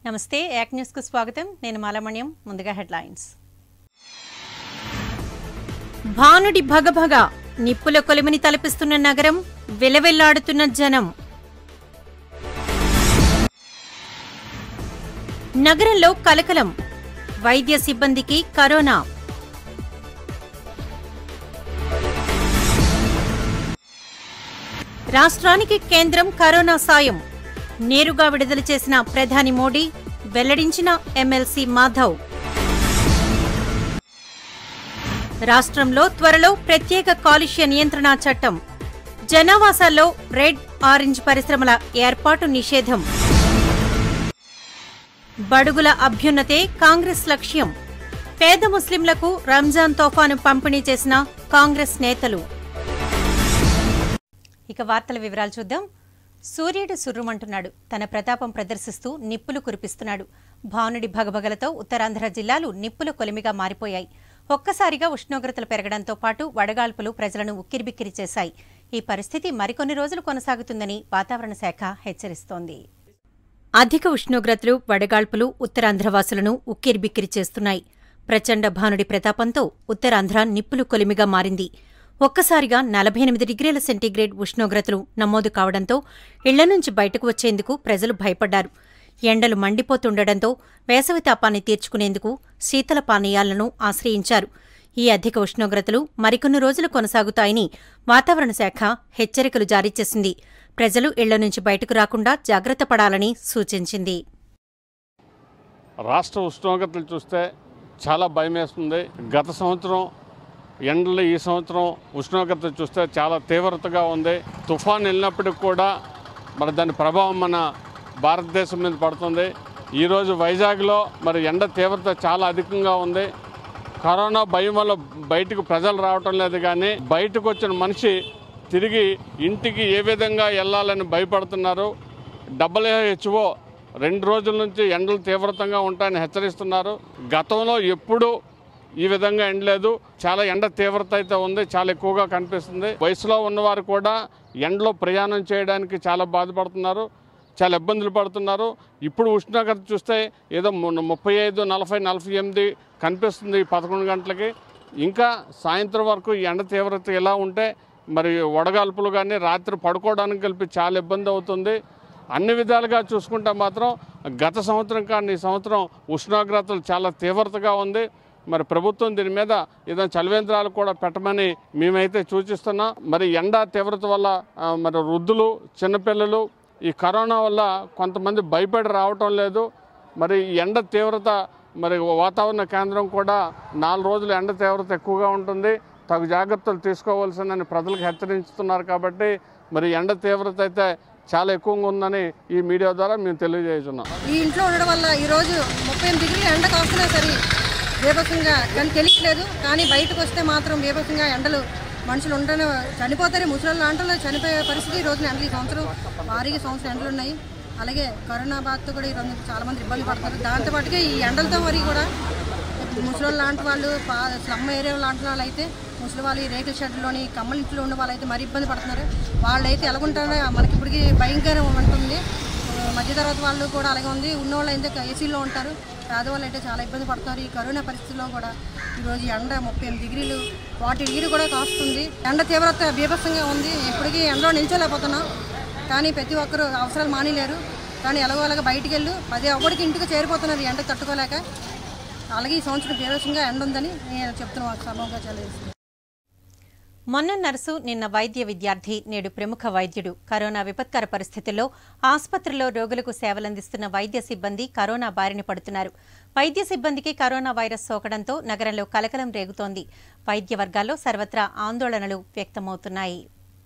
నమస్తే యాక్ న్యూస్ కు స్వాగతం నేను మాలమణ్యం ముందుగా హెడ్లైన్స్ భానుడి భగభగ నిప్పుల కొలిమిని తలపిస్తున్న నగరం వెలవెల్లాడుతున్న జనం నగరంలో కలకలం వైద్య సిబ్బందికి కరోనా రాష్ట్రానికి కేంద్రం కరోనా సాయం నేరుగా విడుదల చేసిన ప్రధాని మోడీ వెల్లడించిన ఎమ్మెల్సీ మాధవ్ రాష్ట్రంలో త్వరలో ప్రత్యేక కాలుష్య నియంత్రణ చట్టం జనావాసాల్లో రెడ్ ఆరెంజ్ పరిశ్రమల ఏర్పాటు నిషేధం బడుగుల అభ్యున్నతే కాంగ్రెస్ లక్ష్యం పేద ముస్లింలకు రంజాన్ తోఫాను పంపిణీ చేసిన కాంగ్రెస్ నేతలు ఇక వార్తల వివరాలు చూద్దాం సూర్యుడు సుర్రుమంటున్నాడు తన ప్రతాపం ప్రదర్శిస్తూ నిప్పులు కురిపిస్తున్నాడు భానుడి భగభగలతో ఉత్తరాంధ్ర జిల్లాలు నిప్పుల కొలిమిగా మారిపోయాయి ఒక్కసారిగా ఉష్ణోగ్రతలు పెరగడంతో పాటు వడగాల్పులు ప్రజలను ఉక్కిరిబిక్కిరి చేశాయి ఈ పరిస్థితి మరికొన్ని రోజులు కొనసాగుతుందని వాతావరణ శాఖ హెచ్చరిస్తోంది అధిక ఉష్ణోగ్రతలు వడగాల్పులు ఉత్తరాంధ్రవాసులను ఉక్కిరిబిక్కిరి చేస్తున్నాయి ప్రచండ భానుడి ప్రతాపంతో ఉత్తరాంధ్ర నిప్పులు కొలిమిగా మారింది ఒక్కసారిగా నలభై ఎనిమిది డిగ్రీల సెంటీగ్రేడ్ ఉష్ణోగ్రతలు నమోదు కావడంతో ఇళ్ల నుంచి బయటకు వచ్చేందుకు ప్రజలు భయపడ్డారు ఎండలు మండిపోతుండటంతో వేసవి తాపాన్ని తీర్చుకునేందుకు శీతల పానీయాలను ఆశ్రయించారు ఈ అధిక ఉష్ణోగ్రతలు మరికొన్ని రోజులు కొనసాగుతాయని వాతావరణ శాఖ హెచ్చరికలు జారీ చేసింది ప్రజలు ఇళ్ల నుంచి బయటకు రాకుండా జాగ్రత్త పడాలని సూచించింది రాష్ట్ర ఉష్ణోగ్రతలు చూస్తే చాలా భయం వేస్తుంది గత సంవత్సరం ఎండలు ఈ సంవత్సరం ఉష్ణోగ్రత చూస్తే చాలా తీవ్రతగా ఉంది తుఫాన్ వెళ్ళినప్పటికి కూడా మరి దాని ప్రభావం మన భారతదేశం మీద పడుతుంది ఈరోజు వైజాగ్లో మరి ఎండ తీవ్రత చాలా అధికంగా ఉంది కరోనా భయం వల్ల బయటకు ప్రజలు రావటం లేదు కానీ బయటకు వచ్చిన మనిషి తిరిగి ఇంటికి ఏ విధంగా వెళ్ళాలని భయపడుతున్నారు డబ్ల్యూహెచ్ఓ రెండు రోజుల నుంచి ఎండలు తీవ్రతంగా ఉంటాయని హెచ్చరిస్తున్నారు గతంలో ఎప్పుడూ ఈ విధంగా ఎండలేదు చాలా ఎండ తీవ్రత అయితే ఉంది చాలా ఎక్కువగా కనిపిస్తుంది వయసులో ఉన్నవారు కూడా ఎండలో ప్రయాణం చేయడానికి చాలా బాధపడుతున్నారు చాలా ఇబ్బందులు పడుతున్నారు ఇప్పుడు ఉష్ణోగ్రత చూస్తే ఏదో ము- ముప్పై ఐదు నలభై నలభై ఎనిమిది కనిపిస్తుంది ఈ పదకొండు గంటలకి ఇంకా సాయంత్రం వరకు ఈ ఎండ తీవ్రత ఎలా ఉంటే మరి వడగాల్పులు కానీ రాత్రి పడుకోవడానికి కలిపి చాలా ఇబ్బంది అవుతుంది అన్ని విధాలుగా చూసుకుంటే మాత్రం గత సంవత్సరం కానీ ఈ సంవత్సరం ఉష్ణోగ్రతలు చాలా తీవ్రతగా ఉంది మరి ప్రభుత్వం దీని మీద ఏదైనా చలివేంద్రాలు కూడా పెట్టమని మేమైతే సూచిస్తున్నాం మరి ఎండ తీవ్రత వల్ల ఆ, మరి వృద్ధులు చిన్నపిల్లలు ఈ కరోనా వల్ల కొంతమంది భయపడి రావటం లేదు మరి ఈ ఎండ తీవ్రత మరి వాతావరణ కేంద్రం కూడా నాలుగు రోజులు ఎండ తీవ్రత ఎక్కువగా ఉంటుంది తగు జాగ్రత్తలు తీసుకోవాల్సిందని ప్రజలకు హెచ్చరిస్తున్నారు కాబట్టి మరి ఎండ తీవ్రత అయితే చాలా ఎక్కువగా ఉందని ఈ మీడియా ద్వారా మేము తెలియజేస్తున్నాం ఈ ఇంట్లో ఉండడం వల్ల ఈరోజు ముప్పై ఎనిమిది డిగ్రీలు ఎండ కాస్తున్నా సరే బీభత్సంగా కానీ తెలియట్లేదు కానీ బయటకు వస్తే మాత్రం బీభత్సంగా ఎండలు మనుషులు ఉండని చనిపోతారు ముసలి లాంటిలో చనిపోయే పరిస్థితి ఈ రోజున ఎండలు ఈ సంవత్సరం భారీగా సంవత్సరం ఎండలు ఉన్నాయి అలాగే కరోనా బాధతో కూడా ఈ రోజు చాలా మంది ఇబ్బంది పడుతున్నారు దాంతో పాటుగా ఈ ఎండలతో మరి కూడా ముసలి లాంటి వాళ్ళు పా స్లమ్ ఏరియా లాంటి వాళ్ళు అయితే ముసలి వాళ్ళు ఈ రేకుల షెడ్లోని కమ్మల ఇంట్లో ఉన్న వాళ్ళు అయితే మరీ ఇబ్బంది పడుతున్నారు వాళ్ళైతే ఎలాగుంటారో మనకి ఇప్పటికి భయంకరం ఉంటుంది మధ్య తరగతి వాళ్ళు కూడా అలాగే ఉంది ఉన్నవాళ్ళు అయితే ఏసీలో ఉంటారు పేదవాళ్ళు అయితే చాలా ఇబ్బంది పడుతున్నారు ఈ కరోనా పరిస్థితుల్లో కూడా ఈరోజు ఎండ ముప్పై ఎనిమిది డిగ్రీలు ఫార్టీ డిగ్రీ కూడా కాస్తుంది ఎండ తీవ్రత బీభత్సంగా ఉంది ఇప్పటికీ ఎండలో నిల్చోలేకపోతున్నాం కానీ ప్రతి ఒక్కరూ అవసరాలు మానేలేరు కానీ ఎలాగో అలాగ బయటికి వెళ్ళు పది ఒకటికి ఇంటికి చేరిపోతున్నారు ఈ ఎండ తట్టుకోలేక అలాగే ఈ సంవత్సరం బీభత్సంగా ఎండ ఉందని నేను చెప్తున్నాను సమూహంగా తెలియజేస్తున్నాను మొన్న నర్సు నిన్న వైద్య విద్యార్థి నేడు ప్రముఖ వైద్యుడు కరోనా విపత్కర పరిస్థితుల్లో ఆసుపత్రిలో రోగులకు సేవలందిస్తున్న వైద్య సిబ్బంది కరోనా బారిన పడుతున్నారు వైద్య సిబ్బందికి కరోనా వైరస్ సోకడంతో నగరంలో కలకలం రేగుతోంది వైద్య వర్గాల్లో సర్వత్రా ఆందోళనలు వ్యక్తమవుతున్నాయి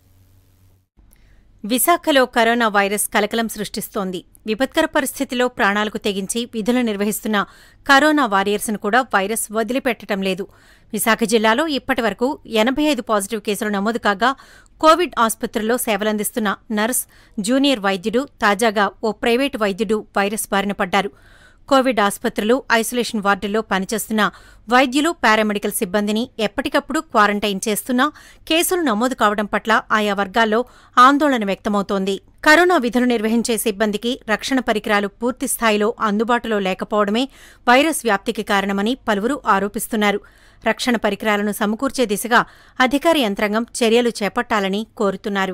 విశాఖలో కరోనా వైరస్ కలకలం సృష్టిస్తోంది విపత్కర పరిస్థితిలో ప్రాణాలకు తెగించి విధులు నిర్వహిస్తున్న కరోనా వారియర్స్ను కూడా వైరస్ వదిలిపెట్టడం లేదు విశాఖ జిల్లాలో ఇప్పటి వరకు ఎనభై ఐదు పాజిటివ్ కేసులు నమోదు కాగా కోవిడ్ ఆసుపత్రుల్లో సేవలందిస్తున్న నర్స్ జూనియర్ వైద్యుడు తాజాగా ఓ ప్రైవేటు వైద్యుడు వైరస్ బారిన పడ్డారు కోవిడ్ ఆసుపత్రులు ఐసోలేషన్ వార్డుల్లో పనిచేస్తున్న వైద్యులు పారామెడికల్ సిబ్బందిని ఎప్పటికప్పుడు క్వారంటైన్ చేస్తున్నా కేసులు నమోదు కావడం పట్ల ఆయా వర్గాల్లో ఆందోళన వ్యక్తమవుతోంది కరోనా విధులు నిర్వహించే సిబ్బందికి రక్షణ పరికరాలు పూర్తి స్థాయిలో అందుబాటులో లేకపోవడమే వైరస్ వ్యాప్తికి కారణమని పలువురు ఆరోపిస్తున్నారు రక్షణ పరికరాలను సమకూర్చే దిశగా అధికార యంత్రాంగం చర్యలు చేపట్టాలని కోరుతున్నారు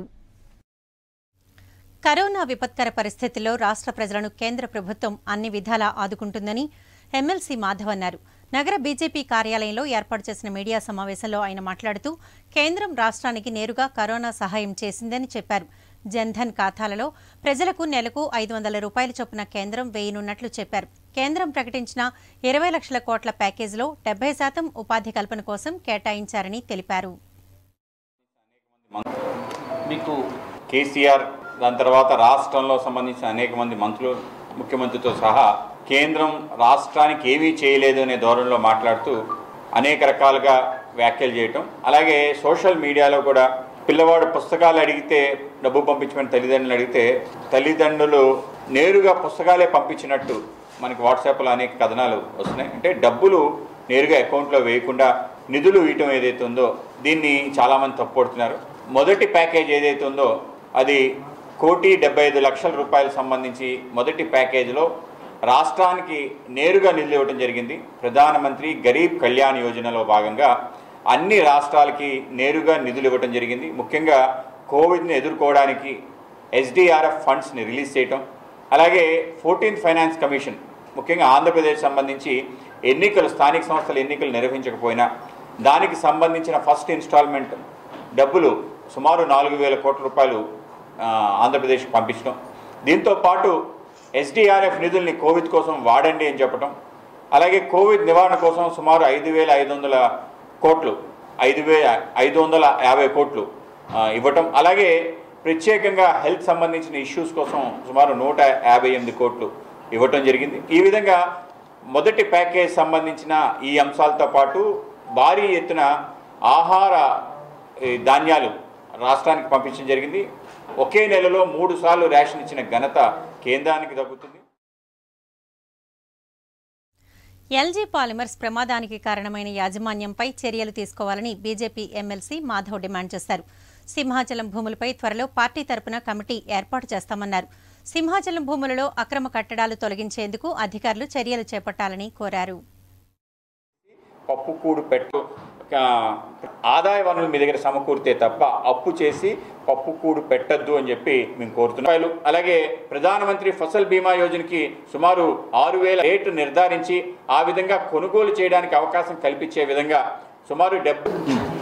కరోనా విపత్కర పరిస్థితుల్లో రాష్ట్ర ప్రజలను కేంద్ర ప్రభుత్వం అన్ని విధాలా ఆదుకుంటుందని ఎమ్మెల్సీ మాధవ్ అన్నారు నగర బీజేపీ కార్యాలయంలో ఏర్పాటు చేసిన మీడియా సమావేశంలో ఆయన మాట్లాడుతూ కేంద్రం రాష్ట్రానికి నేరుగా కరోనా సహాయం చేసిందని చెప్పారు జన్ధన్ ఖాతాలలో ప్రజలకు నెలకు ఐదు వందల రూపాయల చొప్పున కేంద్రం వేయనున్నట్లు చెప్పారు కేంద్రం ప్రకటించిన ఇరవై లక్షల కోట్ల ప్యాకేజీలో డెబ్బై శాతం ఉపాధి కల్పన కోసం కేటాయించారని తెలిపారు మీకు కేసీఆర్ దాని తర్వాత రాష్ట్రంలో సంబంధించిన అనేక మంది మంత్రులు ముఖ్యమంత్రితో సహా కేంద్రం రాష్ట్రానికి ఏమీ చేయలేదు అనే ధోరణిలో మాట్లాడుతూ అనేక రకాలుగా వ్యాఖ్యలు చేయటం అలాగే సోషల్ మీడియాలో కూడా పిల్లవాడు పుస్తకాలు అడిగితే డబ్బు పంపించమని తల్లిదండ్రులు అడిగితే తల్లిదండ్రులు నేరుగా పుస్తకాలే పంపించినట్టు మనకి వాట్సాప్లో అనేక కథనాలు వస్తున్నాయి అంటే డబ్బులు నేరుగా అకౌంట్లో వేయకుండా నిధులు ఇవ్వటం ఏదైతే ఉందో దీన్ని చాలామంది తప్పుపడుతున్నారు మొదటి ప్యాకేజ్ ఏదైతే ఉందో అది కోటి డెబ్బై ఐదు లక్షల రూపాయలు సంబంధించి మొదటి ప్యాకేజీలో రాష్ట్రానికి నేరుగా నిధులు ఇవ్వడం జరిగింది ప్రధానమంత్రి గరీబ్ కళ్యాణ్ యోజనలో భాగంగా అన్ని రాష్ట్రాలకి నేరుగా నిధులు ఇవ్వడం జరిగింది ముఖ్యంగా కోవిడ్ని ఎదుర్కోవడానికి ఎస్డిఆర్ఎఫ్ ఫండ్స్ని రిలీజ్ చేయటం అలాగే ఫోర్టీన్త్ ఫైనాన్స్ కమిషన్ ముఖ్యంగా ఆంధ్రప్రదేశ్ సంబంధించి ఎన్నికలు స్థానిక సంస్థల ఎన్నికలు నిర్వహించకపోయినా దానికి సంబంధించిన ఫస్ట్ ఇన్స్టాల్మెంట్ డబ్బులు సుమారు నాలుగు వేల కోట్ల రూపాయలు ఆ, ఆంధ్రప్రదేశ్కి పంపించడం దీంతో పాటు ఎస్డిఆర్ఎఫ్ నిధుల్ని కోవిడ్ కోసం వాడండి అని చెప్పడం అలాగే కోవిడ్ నివారణ కోసం సుమారు ఐదు వేల ఐదు వందల కోట్లు ఐదు వే ఐదు వందల యాభై కోట్లు ఆ, ఇవ్వటం అలాగే ప్రత్యేకంగా హెల్త్ సంబంధించిన ఇష్యూస్ కోసం సుమారు నూట యాభై ఎనిమిది కోట్లు ఇవ్వటం జరిగింది ఈ విధంగా మొదటి ప్యాకేజ్ సంబంధించిన ఈ అంశాలతో పాటు భారీ ఎత్తున ఆహార ఈ, ధాన్యాలు రాష్ట్రానికి పంపించడం జరిగింది ఒకే నెలలో మూడు సార్లు రేషన్ ఇచ్చిన ఘనత కేంద్రానికి దక్కుతుంది ఎల్జీ పాలిమర్స్ ప్రమాదానికి కారణమైన యాజమాన్యంపై చర్యలు తీసుకోవాలని బీజేపీ ఎమ్మెల్సీ మాధవ్ డిమాండ్ చేశారు సింహాచలం భూములపై త్వరలో పార్టీ తరపున కమిటీ ఏర్పాటు చేస్తామన్నారు సింహాచలం భూములలో అక్రమ కట్టడాలు తొలగించేందుకు అధికారులు చర్యలు చేపట్టాలని కోరారు పప్పు కూడు పెట్టు ఆ, ఆదాయ వనరులు మీ దగ్గర సమకూరితే తప్ప అప్పు చేసి పప్పు కూడు పెట్టద్దు అని చెప్పి మేము కోరుతున్నాం అలాగే ప్రధానమంత్రి ఫసల్ బీమా యోజనకి సుమారు ఆరు వేల రేటు నిర్ధారించి ఆ విధంగా కొనుగోలు చేయడానికి అవకాశం కల్పించే విధంగా సుమారు డెబ్బై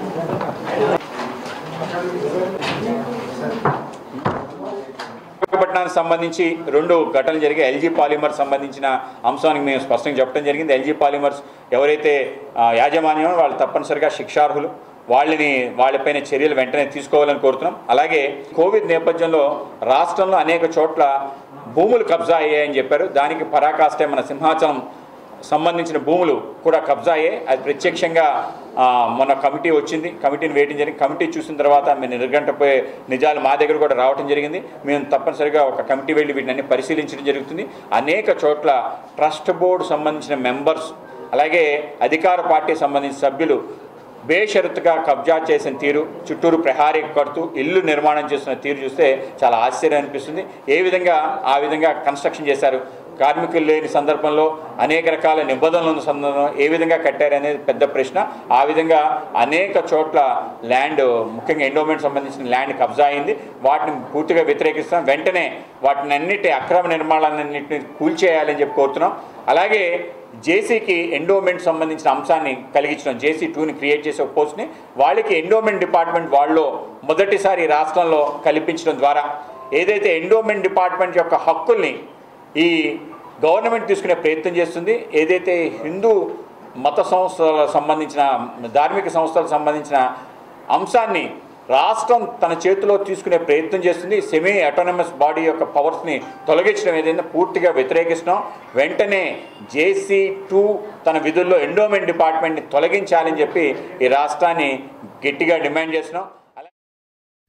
విశాఖపట్నానికి సంబంధించి రెండు ఘటనలు జరిగాయి ఎల్జీ పాలిమర్ సంబంధించిన అంశానికి మేము స్పష్టంగా చెప్పడం జరిగింది ఎల్జీ పాలిమర్స్ ఎవరైతే ఆ, యాజమాన్యం వాళ్ళు తప్పనిసరిగా శిక్షార్హులు వాళ్ళని వాళ్ళపైన చర్యలు వెంటనే తీసుకోవాలని కోరుతున్నాం అలాగే కోవిడ్ నేపథ్యంలో రాష్ట్రంలో అనేక చోట్ల భూములు కబ్జా అయ్యాయని చెప్పారు దానికి పరాకాష్టే మన సింహాచలం సంబంధించిన భూములు కూడా కబ్జా అయ్యాయి అది ప్రత్యక్షంగా ఆ, మొన్న కమిటీ వచ్చింది కమిటీని వేయడం జరిగింది కమిటీ చూసిన తర్వాత మేము నిర్గంటపోయే నిజాలు మా దగ్గర కూడా రావడం జరిగింది మేము తప్పనిసరిగా ఒక కమిటీ వెళ్ళి వీటిని అన్ని పరిశీలించడం జరుగుతుంది అనేక చోట్ల ట్రస్ట్ బోర్డు సంబంధించిన మెంబర్స్ అలాగే అధికార పార్టీ సంబంధించిన సభ్యులు బేషరతుగా కబ్జా చేసిన తీరు చుట్టూరు ప్రహారీ కడుతూ ఇల్లు నిర్మాణం చేస్తున్న తీరు చూస్తే చాలా ఆశ్చర్యం అనిపిస్తుంది ఏ విధంగా ఆ విధంగా కన్స్ట్రక్షన్ చేశారు కార్మికులు లేని సందర్భంలో అనేక రకాల నిబంధనలు ఉన్న సందర్భంలో ఏ విధంగా కట్టారు అనేది పెద్ద ప్రశ్న ఆ విధంగా అనేక చోట్ల ల్యాండ్ ముఖ్యంగా ఎండోమెంట్ సంబంధించిన ల్యాండ్ కబ్జా అయింది వాటిని పూర్తిగా వ్యతిరేకిస్తాం వెంటనే వాటిని అన్నిటి అక్రమ నిర్మాణాలన్నింటినీ కూల్చేయాలని చెప్పి కోరుతున్నాం అలాగే జేసీకి ఎండోమెంట్ సంబంధించిన అంశాన్ని కలిగించడం జేసీ టూని క్రియేట్ చేసే ఒక పోస్ట్ని వాళ్ళకి ఎండోమెంట్ డిపార్ట్మెంట్ వాళ్ళు మొదటిసారి రాష్ట్రంలో కల్పించడం ద్వారా ఏదైతే ఎండోమెంట్ డిపార్ట్మెంట్ యొక్క హక్కుల్ని ఈ గవర్నమెంట్ తీసుకునే ప్రయత్నం చేస్తుంది ఏదైతే హిందూ మత సంస్థలకు సంబంధించిన ధార్మిక సంస్థలకు సంబంధించిన అంశాన్ని రాష్ట్రం తన చేతిలో తీసుకునే ప్రయత్నం చేస్తుంది సెమీ అటానమస్ బాడీ యొక్క పవర్స్ని తొలగించడం ఏదైనా పూర్తిగా వ్యతిరేకిస్తున్నాం వెంటనే జేసీ టూ తన విధుల్లో ఎండోమెంట్ డిపార్ట్మెంట్ని తొలగించాలని చెప్పి ఈ రాష్ట్రాన్ని గట్టిగా డిమాండ్ చేస్తున్నాం అలాగే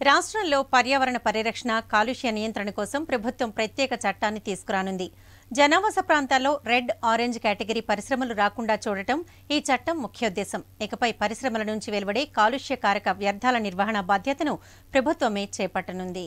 రాష్ట్రంలో పర్యావరణ పరిరక్షణ కాలుష్య నియంత్రణ కోసం ప్రభుత్వం ప్రత్యేక చట్టాన్ని తీసుకురానుంది జనావాస ప్రాంతాల్లో రెడ్ ఆరెంజ్ కేటగిరీ పరిశ్రమలు రాకుండా చూడటం ఈ చట్టం ముఖ్యోద్దేశం ఇకపై పరిశ్రమల నుంచి వెలువడే కాలుష్యకారక వ్యర్థాల నిర్వహణ బాధ్యతను ప్రభుత్వమే చేపట్టనుంది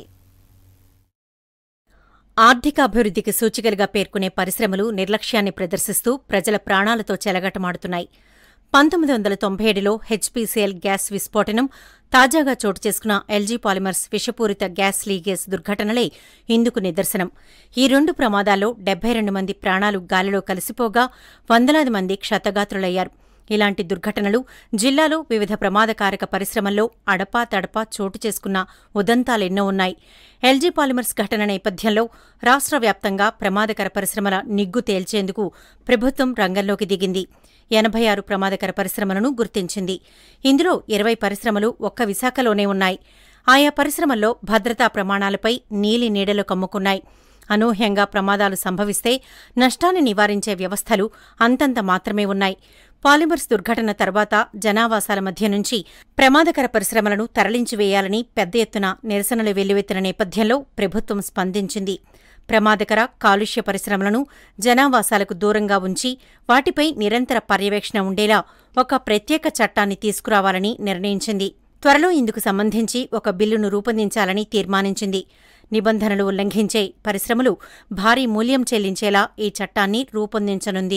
ఆర్థికాభివృద్ధికి సూచికలుగా పేర్కొనే పరిశ్రమలు నిర్లక్ష్యాన్ని ప్రదర్శిస్తూ ప్రజల ప్రాణాలతో చెలగటమాడుతున్నాయి పంతొమ్మిది వందల తొంభై ఏడులో హెచ్పీసీఎల్ గ్యాస్ విస్ఫోటనం తాజాగా చోటు చేసుకున్న ఎల్జీ పాలిమర్స్ విషపూరిత గ్యాస్ లీగేజ్ దుర్ఘటనలే ఇందుకు నిదర్శనం ఈ రెండు ప్రమాదాల్లో డెబ్బై రెండు మంది ప్రాణాలు గాలిలో కలిసిపోగా వందలాది మంది క్షతగాత్రులయ్యారు ఇలాంటి దుర్ఘటనలు జిల్లాలో వివిధ ప్రమాదకారక పరిశ్రమల్లో అడపా తడపా చోటు చేసుకున్న ఉదంతాలెన్నో ఉన్నాయి ఎల్జీ పాలిమర్స్ ఘటన నేపథ్యంలో రాష్ట్ర వ్యాప్తంగా ప్రమాదకర పరిశ్రమల నిగ్గు తేల్చేందుకు ప్రభుత్వం రంగంలోకి దిగింది ఎనభై ఆరు ప్రమాదకర పరిశ్రమలను గుర్తించింది ఇందులో ఇరవై పరిశ్రమలు ఒక్క విశాఖలోనే ఉన్నాయి ఆయా పరిశ్రమల్లో భద్రతా ప్రమాణాలపై నీలి నీడలు కమ్ముకున్నాయి అనూహ్యంగా ప్రమాదాలు సంభవిస్తే నష్టాన్ని నివారించే వ్యవస్థలు అంతంత మాత్రమే ఉన్నాయి పాలిమర్స్ దుర్ఘటన తర్వాత జనావాసాల మధ్య నుంచి ప్రమాదకర పరిశ్రమలను తరలించివేయాలని పెద్ద ఎత్తున నిరసనలు వెల్లువెత్తిన నేపథ్యంలో ప్రభుత్వం స్పందించింది ప్రమాదకర కాలుష్య పరిశ్రమలను జనావాసాలకు దూరంగా ఉంచి వాటిపై నిరంతర పర్యవేక్షణ ఉండేలా ఒక ప్రత్యేక చట్టాన్ని తీసుకురావాలని నిర్ణయించింది త్వరలో ఇందుకు సంబంధించి ఒక బిల్లును రూపొందించాలని తీర్మానించింది నిబంధనలు ఉల్లంఘించే పరిశ్రమలు భారీ మూల్యం చెల్లించేలా ఈ చట్టాన్ని రూపొందించనుంది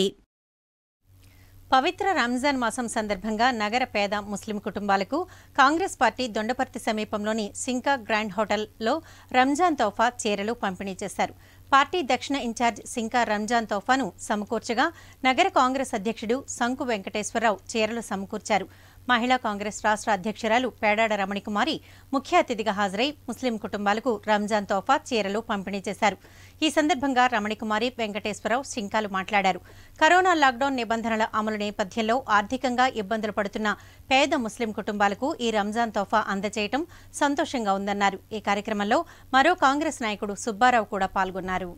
పవిత్ర రంజాన్ మాసం సందర్భంగా నగర పేద ముస్లిం కుటుంబాలకు కాంగ్రెస్ పార్టీ దొండపర్తి సమీపంలోని సింకా గ్రాండ్ హోటల్లో రంజాన్ తోఫా చీరలు పంపిణీ చేశారు పార్టీ దక్షిణ ఇన్ఛార్జ్ సింకా రంజాన్ తోఫాను సమకూర్చగా నగర కాంగ్రెస్ అధ్యక్షుడు సంకు వెంకటేశ్వరరావు చీరలు సమకూర్చారు మహిళా కాంగ్రెస్ రాష్ట్ర అధ్యక్షురాలు పేడాడ రమణికుమారి ముఖ్య అతిథిగా హాజరై ముస్లిం కుటుంబాలకు రంజాన్ తోఫా చీరలు పంపిణీ చేశారు ఈ సందర్భంగా రమణికుమారి వెంకటేశ్వరరావు సింకాలు మాట్లాడారు కరోనా లాక్డౌన్ నిబంధనల అమలు నేపథ్యంలో ఆర్థికంగా ఇబ్బందులు పడుతున్న పేద ముస్లిం కుటుంబాలకు ఈ రంజాన్ తోఫా అందజేయటం సంతోషంగా ఉందన్నారు ఈ కార్యక్రమంలో మరో కాంగ్రెస్ నాయకుడు సుబ్బారావు కూడా పాల్గొన్నారు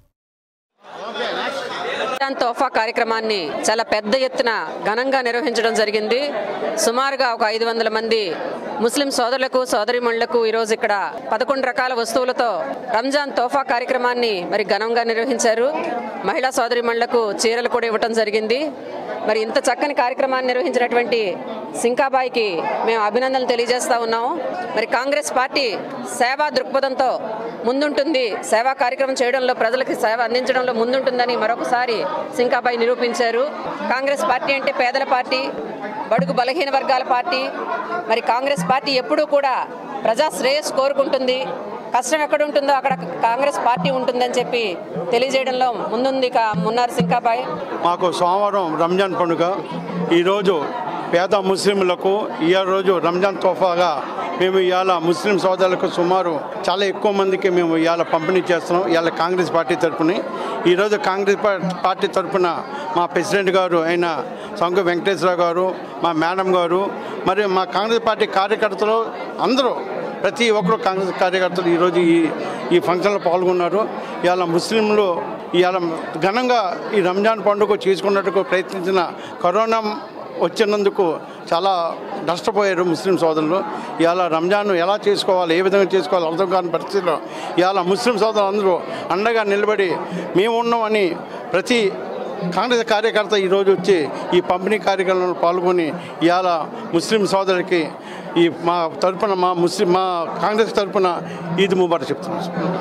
రంజాన్ తోఫా కార్యక్రమాన్ని చాలా పెద్ద ఎత్తున ఘనంగా నిర్వహించడం జరిగింది సుమారుగా ఒక ఐదు వందల మంది ముస్లిం సోదరులకు సోదరిమణులకు ఈరోజు ఇక్కడ పదకొండు రకాల వస్తువులతో రంజాన్ తోఫా కార్యక్రమాన్ని మరి ఘనంగా నిర్వహించారు మహిళా సోదరిమణులకు చీరలు కూడా ఇవ్వటం జరిగింది మరి ఇంత చక్కని కార్యక్రమాన్ని నిర్వహించినటువంటి సింకాబాయికి మేము అభినందనలు తెలియజేస్తా ఉన్నాము మరి కాంగ్రెస్ పార్టీ సేవా దృక్పథంతో ముందుంటుంది సేవా కార్యక్రమం చేయడంలో ప్రజలకు సేవ అందించడంలో ముందుంటుందని మరొకసారి సింకాబాయి నిరూపించారు కాంగ్రెస్ పార్టీ అంటే పేదల పార్టీ బడుగు బలహీన వర్గాల పార్టీ మరి కాంగ్రెస్ పార్టీ ఎప్పుడూ కూడా ప్రజా శ్రేయస్సు కోరుకుంటుంది కష్టం ఎక్కడ ఉంటుందో అక్కడ కాంగ్రెస్ పార్టీ ఉంటుందని చెప్పి తెలియజేయడంలో ముందుంది కా- మున్నారు సింకాబాయి మాకు సోమవారం రంజాన్ పండుగ ఈరోజు పేద ముస్లింలకు ఈ రోజు రంజాన్ తోఫాగా మేము ఇవాళ ముస్లిం సోదరులకు సుమారు చాలా ఎక్కువ మందికి మేము ఇవాళ పంపిణీ చేస్తున్నాం ఇవాళ కాంగ్రెస్ పార్టీ తరఫున ఈరోజు కాంగ్రెస్ పా- పార్టీ తరఫున మా ప్రెసిడెంట్ గారు అయిన సంకు వెంకటేశ్వరరావు గారు మా మేడం గారు మరియు మా కాంగ్రెస్ పార్టీ కార్యకర్తలు అందరూ ప్రతి ఒక్కరు కాంగ్రెస్ కార్యకర్తలు ఈరోజు ఈ ఈ ఫంక్షన్లో పాల్గొన్నారు ఇవాళ ముస్లింలు ఇవాళ ఘనంగా ఈ రంజాన్ పండుగ చేసుకున్నట్టుకు ప్రయత్నించిన కరోనా వచ్చినందుకు చాలా నష్టపోయారు ముస్లిం సోదరులు ఇవాళ రంజాన్ ఎలా చేసుకోవాలి ఏ విధంగా చేసుకోవాలి అర్థం కాని పరిస్థితిలో ఇవాళ ముస్లిం సోదరులు అందరూ అండగా నిలబడి మేము ఉన్నామని ప్రతి కాంగ్రెస్ కార్యకర్త ఈరోజు వచ్చి ఈ పంపిణీ కార్యక్రమంలో పాల్గొని ఇవాళ ముస్లిం సోదరులకి ఈ మా తరపున మా ముస్లిం మా కాంగ్రెస్ తరపున ఈద్ ముబారక్ చెప్తున్నాం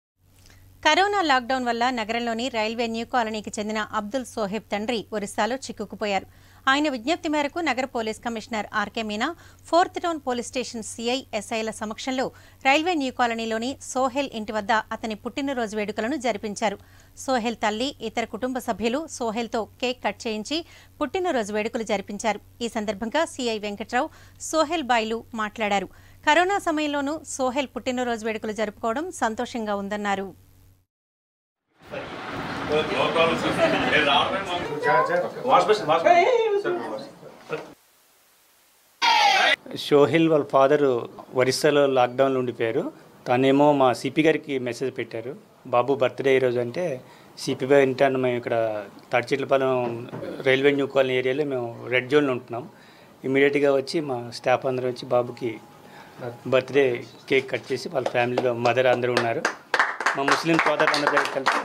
కరోనా లాక్డౌన్ వల్ల నగరంలోని రైల్వే న్యూ కాలనీకి చెందిన అబ్దుల్ సోహెబ్ తండ్రి ఒరిస్సాలో చిక్కుకుపోయారు ఆయన విజ్ఞప్తి మేరకు నగర police commissioner RK Meena fourth town police station CI ఎస్ఐల సమక్షంలో రైల్వే న్యూ కాలనీలోని సోహెల్ ఇంటి వద్ద అతని పుట్టినరోజు వేడుకలను జరిపించారు సోహెల్ తల్లి ఇతర కుటుంబ సభ్యులు సోహెల్తో కేక్ కట్ చేయించి పుట్టినరోజు వేడుకలు జరిపించారు ఈ సందర్భంగా సిఐ వెంకట్రావు సోహెల్ బాయ్లు మాట్లాడారు కరోనా సమయంలోనూ సోహెల్ పుట్టినరోజు వేడుకలు జరుపుకోవడం సంతోషంగా ఉందన్నారు షోహిల్ వాళ్ళ ఫాదర్ ఒరిస్సాలో లాక్డౌన్లో ఉండిపోయారు తనేమో మా సిపి గారికి మెసేజ్ పెట్టారు బాబు బర్త్డే ఈరోజు అంటే సిపి గారు ఇంటాను మేము ఇక్కడ తడిచెట్లపాలెం రైల్వే న్యూ కాలనీ ఏరియాలో మేము రెడ్ జోన్లో ఉంటున్నాం ఇమీడియట్గా వచ్చి మా స్టాఫ్ అందరూ వచ్చి బాబుకి బర్త్డే కేక్ కట్ చేసి వాళ్ళ ఫ్యామిలీలో మదర్ అందరూ ఉన్నారు మా ముస్లిం సోదరులు అందరూ కలిసి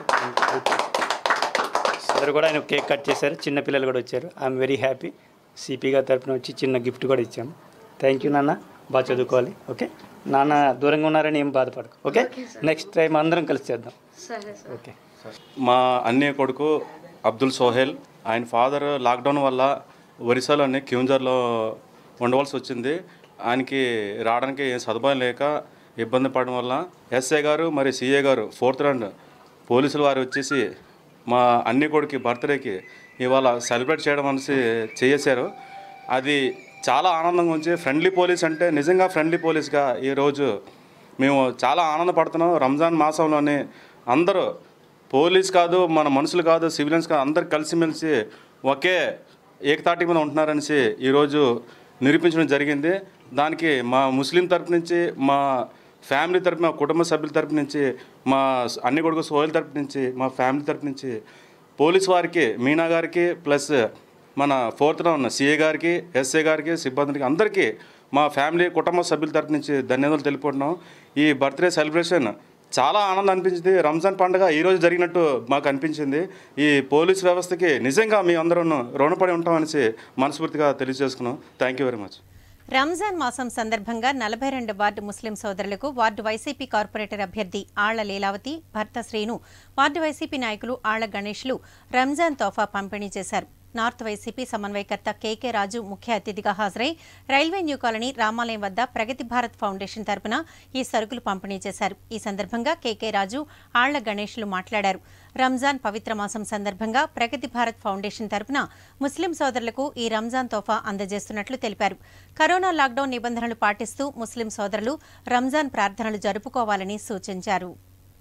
అందరూ కూడా ఆయన కేక్ కట్ చేశారు చిన్న పిల్లలు కూడా వచ్చారు ఐఎమ్ వెరీ హ్యాపీ సిపి గారి తరపున వచ్చి చిన్న గిఫ్ట్ కూడా ఇచ్చాము థ్యాంక్ యూ నాన్న బాగా చదువుకోవాలి ఓకే నాన్న దూరంగా ఉన్నారని ఏం బాధపడకు ఓకే నెక్స్ట్ టైం అందరం కలిసి చేద్దాం ఓకే మా అన్నయ్య కొడుకు అబ్దుల్ సోహెల్ ఆయన ఫాదర్ లాక్డౌన్ వల్ల ఒరిస్సాలోని క్యూంజర్లో ఉండవలసి వచ్చింది ఆయనకి రావడానికి ఏం సదుపాయం లేక ఇబ్బంది పడడం వల్ల ఎస్ఐ గారు మరి సిఏ గారు ఫోర్త్ రౌండ్ పోలీసులు వారు వచ్చేసి మా అన్ని కొడుకు బర్త్డేకి ఇవాళ సెలబ్రేట్ చేయడం అనేసి చేసేశారు అది చాలా ఆనందంగా ఉంచి ఫ్రెండ్లీ పోలీస్ అంటే నిజంగా ఫ్రెండ్లీ పోలీస్గా ఈరోజు మేము చాలా ఆనందపడుతున్నాం రంజాన్ మాసంలోనే అందరూ పోలీస్ కాదు మన మనుషులు కాదు సివిలియన్స్ కాదు అందరు కలిసిమెలిసి ఒకే ఏకతాటి మీద ఉంటున్నారనేసి ఈరోజు నిరూపించడం జరిగింది దానికి మా ముస్లిం తరపు నుంచి మా ఫ్యామిలీ తరపు మా కుటుంబ సభ్యుల తరపు నుంచి మా అన్ని కొడుకు సోయల్ తరపు నుంచి మా ఫ్యామిలీ తరపు నుంచి పోలీస్ వారికి మీనా గారికి ప్లస్ మన ఫోర్త్ రౌండ్ సిఏ గారికి ఎస్ఏ గారికి సిబ్బందికి అందరికీ మా ఫ్యామిలీ కుటుంబ సభ్యుల తరపు నుంచి ధన్యవాదాలు తెలుపుకుంటున్నాం ఈ బర్త్డే సెలబ్రేషన్ చాలా ఆనందం అనిపించింది రంజాన్ పండుగ ఈరోజు జరిగినట్టు మాకు అనిపించింది ఈ పోలీస్ వ్యవస్థకి నిజంగా మీ అందరూ రుణపడి ఉంటామనేసి మనస్ఫూర్తిగా తెలియజేసుకున్నాం thank you very much Ramzan మాసం సందర్భంగా నలభై రెండు వార్డు ముస్లిం సోదరులకు వార్డు వైసీపీ కార్పొరేటర్ అభ్యర్థి ఆళ్ల లీలావతి భర్త శ్రీను వార్డు వైసీపీ నాయకులు ఆళ్ల గణేష్లు రంజాన్ తోఫా పంపిణీ చేశారు నార్త్ వైసీపీ సమన్వయకర్త కేకే రాజు ముఖ్య అతిథిగా హాజరై రైల్వే న్యూ కాలనీ రామాలయం వద్ద ప్రగతి భారత్ ఫౌండేషన్ తరపున ఈ సరుకులు పంపిణీ చేశారు ఈ సందర్భంగా కేకే రాజు ఆళ్ల గణేష్లు మాట్లాడారు రంజాన్ పవిత్ర మాసం సందర్భంగా ప్రగతి భారత్ ఫౌండేషన్ తరపున ముస్లిం సోదరులకు ఈ రంజాన్ తోఫా అందజేస్తున్నట్లు తెలిపారు కరోనా లాక్డౌన్ నిబంధనలు పాటిస్తూ ముస్లిం సోదరులు రంజాన్ ప్రార్థనలు జరుపుకోవాలని సూచించారు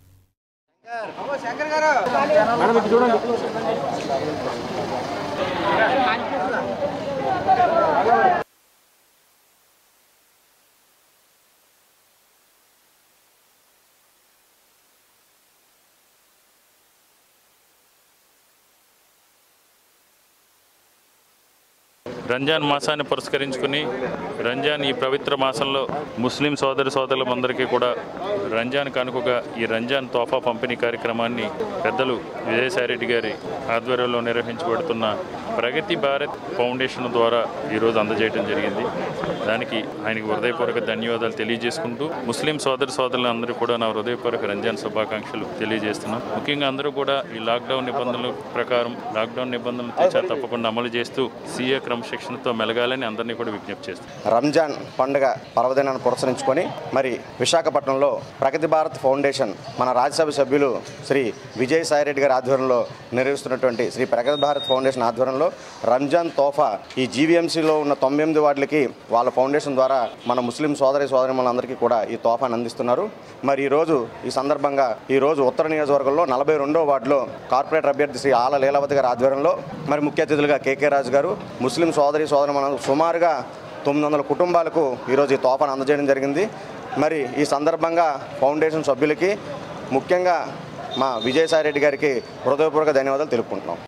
రంజాన్ మాసాన్ని పురస్కరించుకుని రంజాన్ ఈ పవిత్ర మాసంలో ముస్లిం సోదరి సోదరులందరికీ కూడా రంజాన్ కానుకగా ఈ రంజాన్ తోఫా పంపిణీ కార్యక్రమాన్ని పెద్దలు విజయసాయిరెడ్డి గారి ఆధ్వర్యంలో నిర్వహించబడుతున్న ప్రగతి భారత్ ఫౌండేషన్ ద్వారా ఈరోజు అందజేయడం జరిగింది దానికి ఆయనకి హృదయపూర్వక ధన్యవాదాలు తెలియజేసుకుంటూ ముస్లిం సోదరి సోదరులందరూ కూడా నా హృదయపూర్వక రంజాన్ శుభాకాంక్షలు తెలియజేస్తున్నాం ముఖ్యంగా అందరూ కూడా ఈ లాక్డౌన్ నిబంధనల ప్రకారం లాక్డౌన్ నిబంధనలు తెచ్చా తప్పకుండా అమలు చేస్తూ సీఏ క్రమశిక్షణతో మెలగాలని అందరినీ కూడా విజ్ఞప్తి చేస్తాం రంజాన్ పండుగ పర్వదినాన్ని పురస్కరించుకొని మరి విశాఖపట్నంలో ప్రగతి భారత్ ఫౌండేషన్ మన రాజ్యసభ సభ్యులు శ్రీ విజయ్ సాయిరెడ్డి గారి ఆధ్వర్యంలో నిర్వహిస్తున్నటువంటి శ్రీ ప్రగతి భారత్ ఫౌండేషన్ ఆధ్వర్యంలో రంజాన్ తోఫా ఈ జీవీఎంసీలో ఉన్న తొంభై ఎనిమిది వార్డులకి వాళ్ళ ఫౌండేషన్ ద్వారా మన ముస్లిం సోదరి సోదరిమలందరికీ కూడా ఈ తోఫాను అందిస్తున్నారు మరి ఈరోజు ఈ సందర్భంగా ఈరోజు ఉత్తర నియోజకవర్గంలో నలభై రెండో వార్డులో కార్పొరేటర్ అభ్యర్థి శ్రీ ఆల లీలావతి గారి ఆధ్వర్యంలో మరి ముఖ్య అతిథులుగా కేకే రాజు గారు ముస్లిం సోదరి సోదరి సుమారుగా తొమ్మిది వందల కుటుంబాలకు ఈరోజు ఈ తోఫాను అందజేయడం జరిగింది మరి ఈ సందర్భంగా ఫౌండేషన్ సభ్యులకి ముఖ్యంగా మా విజయసాయిరెడ్డి గారికి హృదయపూర్వక ధన్యవాదాలు తెలుపుకుంటున్నాం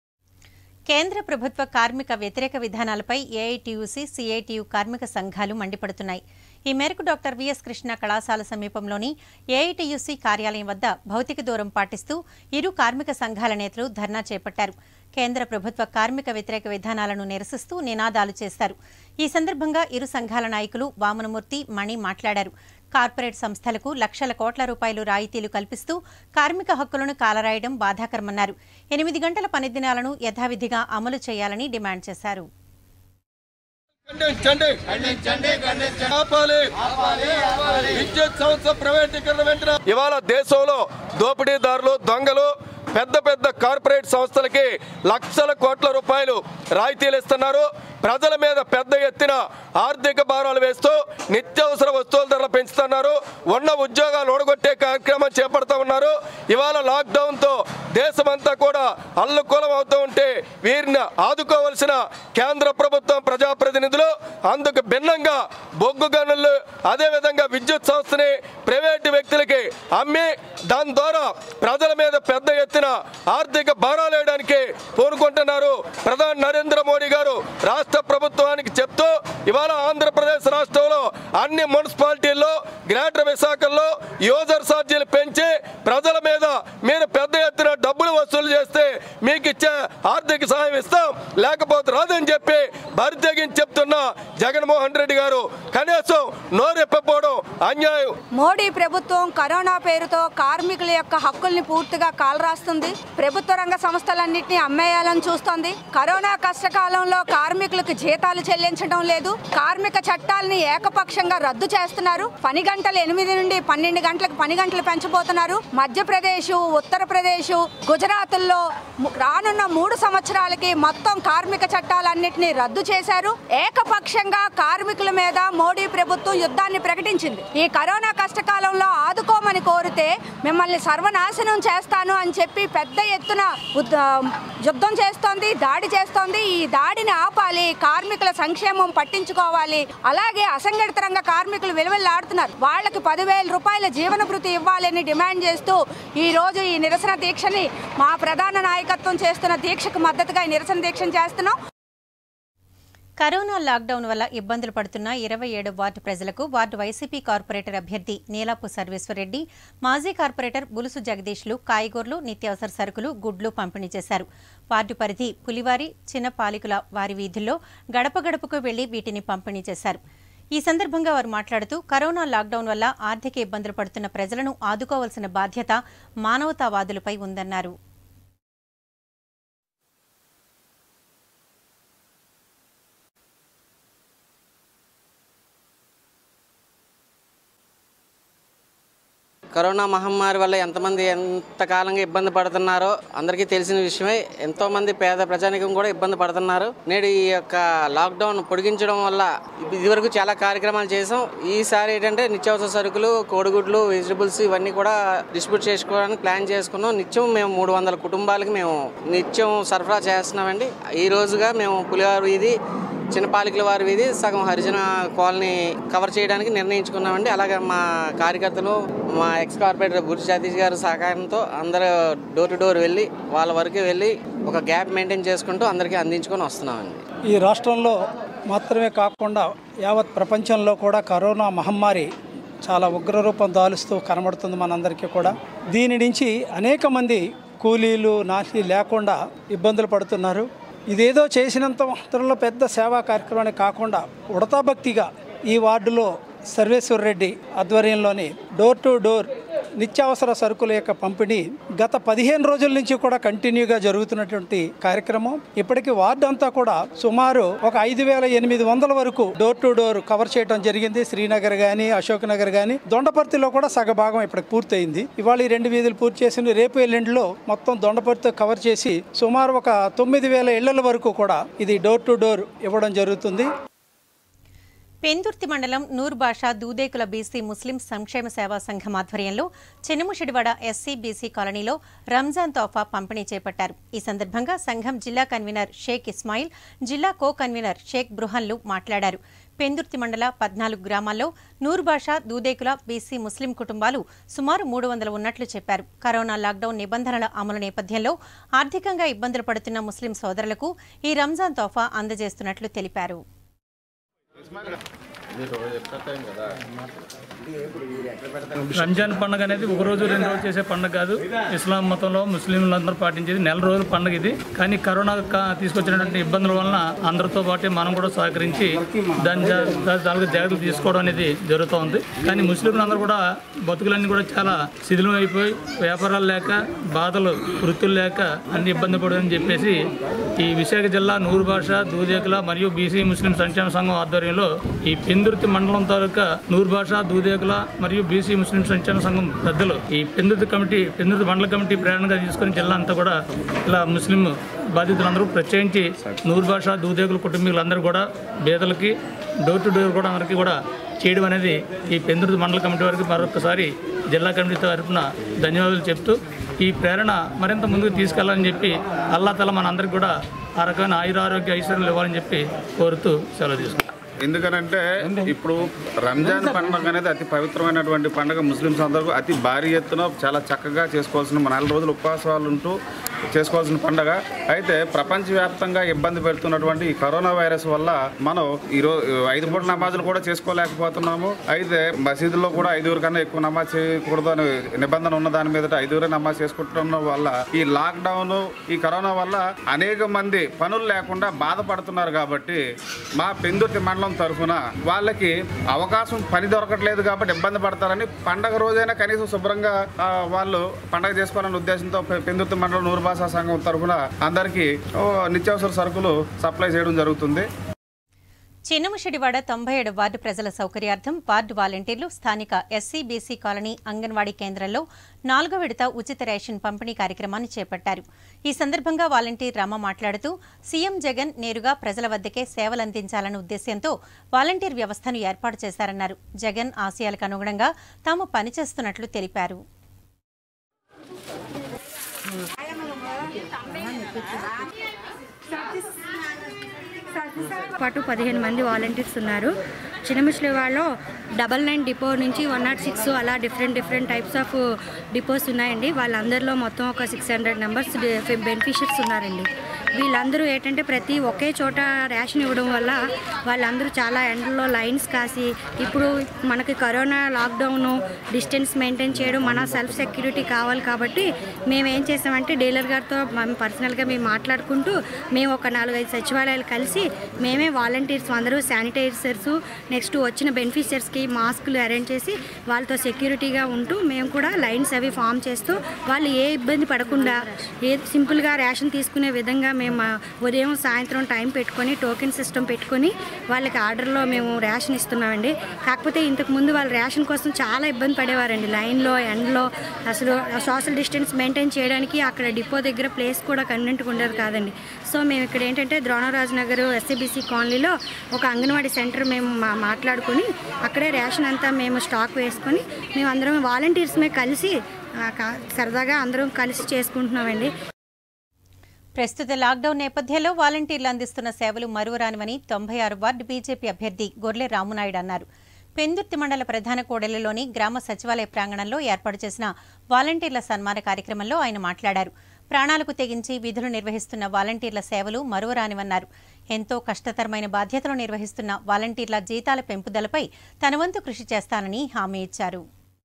కేంద్ర ప్రభుత్వ కార్మిక వ్యతిరేక విధానాలపై ఏఐటీయూసీ సిఐటియు కార్మిక సంఘాలు మండిపడుతున్నాయి ఈ మేరకు డాక్టర్ విఎస్ కృష్ణ కళాశాల సమీపంలోని ఏఐటీయూసీ కార్యాలయం వద్ద భౌతిక దూరం పాటిస్తూ ఇరు కార్మిక సంఘాల నేతలు ధర్నా చేపట్టారు కేంద్ర ప్రభుత్వ కార్మిక వ్యతిరేక విధానాలను నిరసిస్తూ నినాదాలు చేశారు ఈ సందర్భంగా ఇరు సంఘాల నాయకులు వామనమూర్తి మణి మాట్లాడారు కార్పొరేట్ సంస్థలకు లక్షల కోట్ల రూపాయలు రాయితీలు కల్పిస్తూ కార్మిక హక్కులను కాలరాయడం బాధాకరమన్నారు ఎనిమిది గంటల పనిదినాలను యథావిధిగా అమలు చేయాలని డిమాండ్ చేశారు విద్యుత్ సంస్థ ప్రైవేటీకరణ వెంటనే ఇవాళ దేశంలో దోపిడీదారులు దొంగలు పెద్ద పెద్ద కార్పొరేట్ సంస్థలకి లక్షల కోట్ల రూపాయలు రాయితీలు ఇస్తున్నారు ప్రజల మీద పెద్ద ఎత్తున ఆర్థిక భారాలు వేస్తూ నిత్యావసర వస్తువుల ధరలు పెంచుతున్నారు ఉన్న ఉద్యోగాలు ఓడగొట్టే కార్యక్రమం కార్యక్రమం చేపడతా ఉన్నారు ఇవాళ లాక్డౌన్తో దేశమంతా కూడా అల్లుకూలం అవుతూ ఉంటే వీరిని ఆదుకోవలసిన కేంద్ర ప్రభుత్వం ప్రజాప్రతినిధులు అందుకు భిన్నంగా బొగ్గు గనులు అదేవిధంగా విద్యుత్ సంస్థని ప్రైవేటు వ్యక్తులకి అమ్మి దాని ద్వారా ప్రజల మీద పెద్ద ఎత్తున ఆర్థిక భారాలు వేయడానికి పూనుకుంటున్నారు ప్రధాని నరేంద్ర మోడీ గారు రాష్ట్ర ప్రభుత్వానికి చెప్తూ ఇవాళ ఆంధ్రప్రదేశ్ రాష్ట్రంలో అన్ని మున్సిపాలిటీల్లో గ్రేటర్ విశాఖల్లో యూజర్ ఛార్జీలు పెంచి ప్రజల మీద మీరు పెద్ద ఎత్తున డబ్బులు వసూలు చేస్తే మీకు ఇచ్చే ఆర్థిక సహాయం ఇస్తాం లేకపోతే రాదని చెప్పి బరి తెగించి చెప్తున్న జగన్మోహన్ రెడ్డి గారు కనీసం నోరెప్పపోవడం అన్యాయం మోడీ ప్రభుత్వం కరోనా పేరుతో కార్మికుల యొక్క హక్కుల్ని పూర్తిగా కాలరాస్తుంది ప్రభుత్వ రంగ సంస్థలన్నింటినీ అమ్మేయాలని చూస్తోంది కరోనా కష్టకాలంలో కార్మికులకు జీతాలు చెల్లించడం లేదు కార్మిక చట్టాలని ఏకపక్షంగా రద్దు చేస్తున్నారు పని గంటలు ఎనిమిది నుండి పన్నెండు గంటలకు పని గంటలు పెంచబోతున్నారు మధ్యప్రదేశ్ ఉత్తరప్రదేశ్ గుజరాత్ల్లో ము- రానున్న మూడు సంవత్సరాలకి మొత్తం కార్మిక చట్టాలన్నింటినీ రద్దు చేశారు ఏకపక్షంగా కార్మికుల మీద మోడీ ప్రభుత్వం యుద్ధాన్ని ప్రకటించింది ఈ కరోనా కష్టకాలంలో ఆదుకోమని కోరితే మిమ్మల్ని సర్వనాశనం చేస్తాను అని చెప్పి పెద్ద ఎత్తున ఉద్- యుద్ధం చేస్తోంది దాడి చేస్తోంది ఈ దాడిని ఆపాలి కార్మికుల సంక్షేమం పట్టించుకోవాలి అలాగే అసంఘటిత రంగ కార్మికులు విలువలాడుతున్నారు వాళ్ళకి పదివేల రూపాయల జీవన భృతి ఇవ్వాలని డిమాండ్ చేస్తూ ఈ రోజు ఈ నిరసన దీక్షని మా ప్రధాన నాయకత్వం చేస్తున్న దీక్షకు మద్దతుగా ఈ నిరసన దీక్షను చేస్తున్నాం కరోనా లాక్డౌన్ వల్ల ఇబ్బందులు పడుతున్న ఇరవై ఏడు వార్డు ప్రజలకు వార్డు వైసీపీ కార్పొరేటర్ అభ్యర్థి నీలాపు సర్వేశ్వరరెడ్డి మాజీ కార్పొరేటర్ బులుసు జగదీష్లు కాయగూరలు నిత్యావసర సరుకులు గుడ్లు పంపిణీ చేశారు వార్డు పరిధి పులివారి చిన్న పాలికల వారి వీధుల్లో గడప గడపకు వెళ్లి వీటిని పంపిణీ చేశారు ఈ సందర్భంగా వారు మాట్లాడుతూ కరోనా లాక్డౌన్ వల్ల ఆర్థిక ఇబ్బందులు పడుతున్న ప్రజలను ఆదుకోవాల్సిన బాధ్యత మానవతావాదులపై ఉందన్నారు కరోనా మహమ్మారి వల్ల ఎంతమంది ఎంతకాలంగా ఇబ్బంది పడుతున్నారో అందరికీ తెలిసిన విషయమే ఎంతో మంది పేద ప్రజానికం కూడా ఇబ్బంది పడుతున్నారు నేడు ఈ యొక్క లాక్డౌన్ పొడిగించడం వల్ల ఇదివరకు చాలా కార్యక్రమాలు చేసాం ఈసారి ఏంటంటే నిత్యావసర సరుకులు కోడిగుడ్లు వెజిటబుల్స్ ఇవన్నీ కూడా డిస్ట్రిబ్యూట్ చేసుకోవడానికి ప్లాన్ చేసుకున్నాం నిత్యం మేము మూడు వందల కుటుంబాలకి మేము నిత్యం సరఫరా చేస్తున్నామండి ఈ రోజుగా మేము పులివారు వీధి చిన్నపాలికల వారి వీధి సగం హరిజన కాలనీ కవర్ చేయడానికి నిర్ణయించుకున్నామండి అలాగే మా కార్యకర్తలు మా ఎక్స్ కార్పొరేటర్ బుర్జి సతీష్ గారి సహకారంతో అందరూ డోర్ టు డోర్ వెళ్ళి వాళ్ళ వరకు వెళ్ళి ఒక గ్యాప్ మెయింటైన్ చేసుకుంటూ అందరికీ అందించుకొని వస్తున్నామండి ఈ రాష్ట్రంలో మాత్రమే కాకుండా యావత్ ప్రపంచంలో కూడా కరోనా మహమ్మారి చాలా ఉగ్రరూపం దాలుస్తూ కనబడుతుంది మనందరికీ కూడా దీని నుంచి అనేక మంది కూలీలు నాశీ లేకుండా ఇబ్బందులు పడుతున్నారు ఇదేదో చేసినంత మాత్రంలో పెద్ద సేవా కార్యక్రమాన్ని కాకుండా ఉడతా భక్తిగా ఈ వార్డులో సర్వేశ్వర్ రెడ్డి ఆధ్వర్యంలోని డోర్ టు డోర్ నిత్యావసర సరుకుల యొక్క పంపిణీ గత పదిహేను రోజుల నుంచి కూడా కంటిన్యూగా జరుగుతున్నటువంటి కార్యక్రమం ఇప్పటికీ వార్డు అంతా కూడా సుమారు ఒక ఐదు వేల ఎనిమిది వందల వరకు డోర్ టు డోర్ కవర్ చేయడం జరిగింది శ్రీనగర్ కానీ అశోక్ నగర్ కానీ దొండపర్తిలో కూడా సగభాగం ఇప్పటికి పూర్తయింది ఇవాళ ఈ రెండు వీధులు పూర్తి చేసిన రేపు ఎల్లుండిలో మొత్తం దొండపర్తి కవర్ చేసి సుమారు ఒక తొమ్మిది వేల ఇళ్ల వరకు కూడా ఇది డోర్ టు డోర్ ఇవ్వడం జరుగుతుంది పెందుర్తి మండలం నూర్ బాషా దూదేకుల బీసీ ముస్లిం సంక్షేమ సేవా సంఘం ఆధ్వర్యంలో చెనుముషిడివాడ ఎస్సీ బీసీ కాలనీలో రంజాన్ తోఫా పంపిణీ చేపట్టారు ఈ సందర్భంగా సంఘం జిల్లా కన్వీనర్ షేక్ ఇస్మాయిల్ జిల్లా కో కన్వీనర్ షేక్ బృహన్లు మాట్లాడారు పెందుర్తి మండల పద్నాలుగు గ్రామాల్లో నూర్ బాషా దూదేకుల బీసీ ముస్లిం కుటుంబాలు సుమారు మూడు వందలు ఉన్నట్లు చెప్పారు కరోనా లాక్డౌన్ నిబంధనల అమలు నేపథ్యంలో ఆర్థికంగా ఇబ్బందులు పడుతున్న ముస్లిం సోదరులకు ఈ రంజాన్ తోఫా అందజేస్తున్నట్లు తెలిపారు రంజాన్ పండుగ అనేది ఒక రోజు రెండు రోజులు చేసే పండుగ కాదు ఇస్లాం మతంలో ముస్లింలందరూ పాటించేది నెల రోజుల పండుగ ఇది కానీ కరోనా కా- తీసుకొచ్చినటువంటి ఇబ్బందుల వలన అందరితో పాటు మనం కూడా సహకరించి దాని జా- దా- దానికి జాగ్రత్తలు తీసుకోవడం అనేది జరుగుతూ ఉంది కానీ ముస్లింలందరూ కూడా బతుకులన్నీ కూడా చాలా శిథిలం అయిపోయి వ్యాపారాలు లేక బాధలు వృత్తులు లేక అన్ని ఇబ్బంది పడదని చెప్పేసి ఈ విశాఖ జిల్లా నూరు భాష దూదేకుల మరియు బీసీ ముస్లిం సంక్షేమ సంఘం ఆధ్వర్యంలో ఈ పెందు పెందుర్తి మండలం తాలూకా నూర్భాష దూదేకుల మరియు బీసీ ముస్లిం సంక్షేమ సంఘం పెద్దలు ఈ పెందుర్తి కమిటీ పెందుర్తి మండల కమిటీ ప్రేరణగా తీసుకుని జిల్లా అంతా కూడా ఇలా ముస్లిం బాధితులందరూ ప్రత్యేకించి నూర్భాష దూదేకుల కుటుంబీకులందరూ కూడా పేదలకి డోర్ టు డోర్ కూడా అందరికీ కూడా చేయడం అనేది ఈ పెందుర్తి మండల కమిటీ వారికి మరొకసారి జిల్లా కమిటీ తరఫున ధన్యవాదాలు చెప్తూ ఈ ప్రేరణ మరింత ముందుకు తీసుకెళ్లాలని చెప్పి అల్లా తల మనందరికీ కూడా ఆ రకమైన ఆయుర ఆరోగ్య ఐశ్వర్యాలు ఇవ్వాలని చెప్పి కోరుతూ సెలవు తీసుకుంటాం ఎందుకనంటే ఇప్పుడు రంజాన్ పండుగ అనేది అతి పవిత్రమైనటువంటి పండుగ ముస్లిమ్స్ అందరూ అతి భారీ ఎత్తున చాలా చక్కగా చేసుకోవాల్సిన మన నెల రోజులు ఉపవాసాలు ఉంటూ చేసుకోవాల్సిన పండుగ అయితే ప్రపంచవ్యాప్తంగా ఇబ్బంది పెడుతున్నటువంటి ఈ కరోనా వైరస్ వల్ల మనం ఈరోజు ఐదు పూట నమాజులు కూడా చేసుకోలేకపోతున్నాము అయితే మసీదుల్లో కూడా ఐదుగురు కన్నా ఎక్కువ నమాజ్ చేయకూడదు అనే నిబంధన ఉన్న దాని మీద ఐదుగురే నమాజ్ చేసుకుంటున్న వల్ల ఈ లాక్డౌన్ ఈ కరోనా వల్ల అనేక మంది పనులు లేకుండా బాధపడుతున్నారు కాబట్టి మా పెందుర్తి మండలం తరఫున వాళ్ళకి అవకాశం పని దొరకట్లేదు కాబట్టి ఇబ్బంది పడతారని పండగ రోజైనా కనీసం శుభ్రంగా ఆ, వాళ్ళు పండగ చేసుకోవాలనే ఉద్దేశంతో పె- పెందుర్తి మండలం నూరుభాషా సంఘం తరఫున అందరికీ ఓ, నిత్యావసర సరుకులు సప్లై చేయడం జరుగుతుంది చిన్నముషిడివాడ తొంభై ఏడు వార్డు ప్రజల సౌకర్యార్థం వార్డు వాలంటీర్లు స్థానిక ఎస్సీ బీసీ కాలనీ అంగన్వాడీ కేంద్రంలో నాలుగో విడత ఉచిత రేషన్ పంపిణీ కార్యక్రమాన్ని చేపట్టారు ఈ సందర్భంగా వాలంటీర్ రామ మాట్లాడుతూ సీఎం జగన్ నేరుగా ప్రజల వద్దకే సేవలందించాలన్న ఉద్దేశ్యంతో వాలంటీర్ వ్యవస్థను ఏర్పాటు చేశారన్నారు జగన్ ఆశయాలకు అనుగుణంగా తాము పనిచేస్తున్నట్లు తెలిపారు పాటు పదిహేను మంది వాలంటీర్స్ ఉన్నారు చిన్నముసలి వాళ్ళు డబల్ నైన్ డిపో నుంచి వన్ నాట్ సిక్స్ అలా different different types of depots ఉన్నాయండి వాళ్ళందరిలో మొత్తం ఒక సిక్స్ హండ్రెడ్ మెంబర్స్ బెనిఫిషియర్స్ ఉన్నారండి వీళ్ళందరూ ఏంటంటే ప్రతి ఒకే చోట రేషన్ ఇవ్వడం వల్ల వాళ్ళందరూ చాలా ఎండలో లైన్స్ కాసి ఇప్పుడు మనకి కరోనా లాక్డౌన్ డిస్టెన్స్ మెయింటైన్ చేయడం మన సెల్ఫ్ సెక్యూరిటీ కావాలి కాబట్టి మేము ఏం చేసామంటే డీలర్ గారితో మేము పర్సనల్గా మేము మాట్లాడుకుంటూ మేము ఒక నాలుగైదు సచివాలయాలు కలిసి మేమే వాలంటీర్స్ అందరూ శానిటైజర్స్ నెక్స్ట్ వచ్చిన బెనిఫిషియర్స్కి మాస్కులు అరేంజ్ చేసి వాళ్ళతో సెక్యూరిటీగా ఉంటూ మేము కూడా లైన్స్ అవి ఫామ్ చేస్తూ వాళ్ళు ఏ ఇబ్బంది పడకుండా ఏ సింపుల్గా రేషన్ తీసుకునే విధంగా మేము ఆ, ఉదయం సాయంత్రం టైం పెట్టుకొని టోకెన్ సిస్టమ్ పెట్టుకొని వాళ్ళకి ఆర్డర్లో మేము రేషన్ ఇస్తున్నామండి కాకపోతే ఇంతకు ముందు వాళ్ళు రేషన్ కోసం చాలా ఇబ్బంది పడేవారండి లైన్లో ఎండ్లో అసలు సోషల్ డిస్టెన్స్ మెయింటైన్ చేయడానికి అక్కడ డిపో దగ్గర ప్లేస్ కూడా కన్వెంట్గా ఉండేది కాదండి సో మేము ఇక్కడ ఏంటంటే ద్రోణరాజు నగర్ ఎస్సీబీసీ కాలనీలో ఒక అంగన్వాడీ సెంటర్ మేము మా మాట్లాడుకొని అక్కడే రేషన్ అంతా మేము స్టాక్ వేసుకొని మేము అందరం వాలంటీర్స్మే కలిసి ఆ, కా- సరదాగా అందరం కలిసి చేసుకుంటున్నామండి ప్రస్తుత లాక్డౌన్ నేపథ్యంలో వాలంటీర్లు అందిస్తున్న సేవలు మరువరానివని తొంభై ఆరు వార్డు బీజేపీ అభ్యర్థి గొర్లె రామునాయుడు అన్నారు పెందుర్తి మండల ప్రధాన కోడెలలోని గ్రామ సచివాలయ ప్రాంగణంలో ఏర్పాటు చేసిన వాలంటీర్ల సన్మాన కార్యక్రమంలో ఆయన మాట్లాడారు ప్రాణాలకు తెగించి విధులు నిర్వహిస్తున్న వాలంటీర్ల సేవలు మరువరానివన్నారు ఎంతో కష్టతరమైన బాధ్యతలు నిర్వహిస్తున్న వాలంటీర్ల జీతాల పెంపుదలపై తన వంతు కృషి చేస్తానని హామీ ఇచ్చారు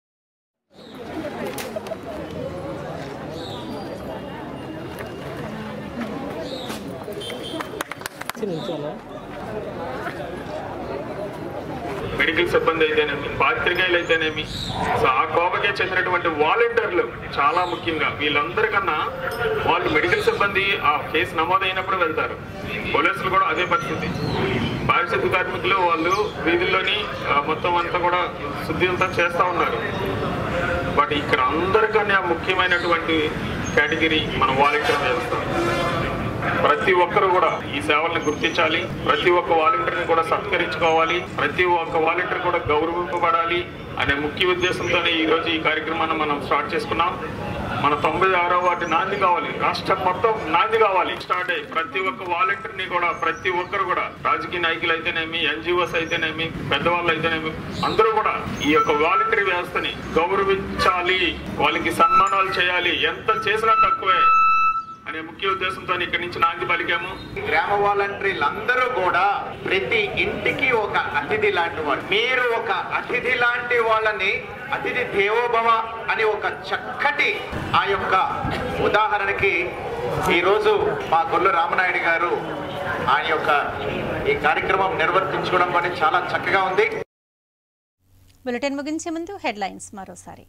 మెడికల్ సిబ్బంది అయితేనేమి పాత్రికేయులు అయితేనేమి సో ఆ కోపకే చెందినటువంటి వాలంటీర్లు చాలా ముఖ్యంగా వీళ్ళందరికన్నా వాళ్ళు మెడికల్ సిబ్బంది ఆ కేసు నమోదైనప్పుడు వెళ్తారు పోలీసులు కూడా అదే పరిస్థితి పారిశుద్ధ కార్మికులు వాళ్ళు వీధుల్లోని ఆ, మొత్తం అంతా కూడా శుద్ధి అంతా చేస్తూ ఉన్నారు బట్ ఇక్కడ అందరికన్నా ముఖ్యమైనటువంటి కేటగిరీ మన వాలంటీర్ వ్యవస్థ ప్రతి ఒక్కరు కూడా ఈ సేవల్ని గుర్తించాలి ప్రతి ఒక్క వాలంటీర్ని కూడా సత్కరించుకోవాలి ప్రతి ఒక్క వాలంటీర్ కూడా గౌరవింపబడాలి అనే ముఖ్య ఉద్దేశంతోనే ఈ రోజు ఈ కార్యక్రమాన్ని మనం స్టార్ట్ చేసుకున్నాం మన తొంభై ఆరో వాటి నాంది కావాలి రాష్ట్రం మొత్తం నాంది కావాలి స్టార్ట్ అయ్యి ప్రతి ఒక్క వాలంటీర్ని కూడా ప్రతి ఒక్కరు కూడా రాజకీయ నాయకులు అయితేనేమి ఎన్జిఓస్ అయితేనేమి పెద్దవాళ్ళు అయితేనేమి అందరూ కూడా ఈ యొక్క వాలంటీర్ వ్యవస్థని గౌరవించాలి వాళ్ళకి సన్మానాలు చేయాలి ఎంత చేసినా తక్కువే అనే ముఖ్య ఉద్దేశంతో ఇక్కడి నుంచి నాంది పలికాము గ్రామ వాలంటీర్లందరూ కూడా ప్రతి ఇంటికి ఒక అతిథి లాంటి వాళ్ళు మీరు ఒక అతిథి లాంటి వాళ్ళని అతిథి దేవోభవ అని ఒక చక్కటి ఆ యొక్క ఉదాహరణకి ఈరోజు మా గొల్లు రామనాయుడు గారు ఆయన యొక్క ఈ కార్యక్రమం నిర్వర్తించుకోవడం అనేది చాలా చక్కగా ఉంది బులెటిన్ ముగించే ముందు హెడ్లైన్స్ మరోసారి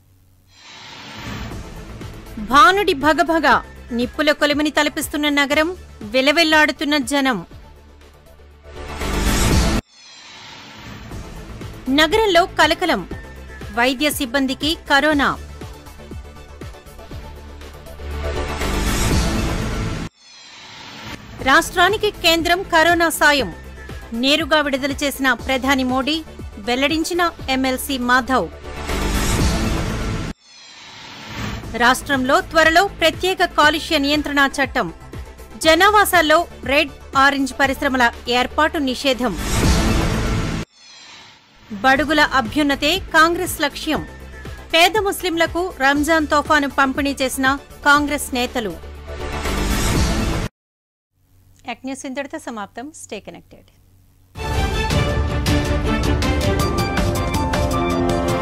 భానుడి భగభగ నిప్పుల కొలిమిని తలపిస్తున్న నగరం వెలవెల్లాడుతున్న జనం నగరంలో కలకలం వైద్య సిబ్బందికి కరోనా రాష్ట్రానికి కేంద్రం కరోనా సాయం నేరుగా విడుదల చేసిన ప్రధాని మోడీ వెల్లడించిన ఎమ్మెల్సీ మాధవ్ రాష్ట్రంలో త్వరలో ప్రత్యేక కాలుష్య నియంత్రణ చట్టం జనావాసాల్లో రెడ్ ఆరెంజ్ పరిశ్రమల ఏర్పాటు నిషేధం బడుగుల అభ్యున్నతే కాంగ్రెస్ లక్ష్యం పేద ముస్లింలకు రంజాన్ తోఫాను పంపిణీ చేసిన కాంగ్రెస్ నేతలు యాక్న్యూస్ ఇంతటితో సమాప్తం స్టే కనెక్టెడ్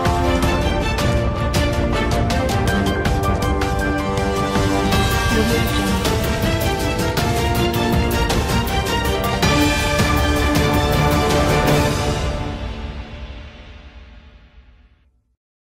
Thank you.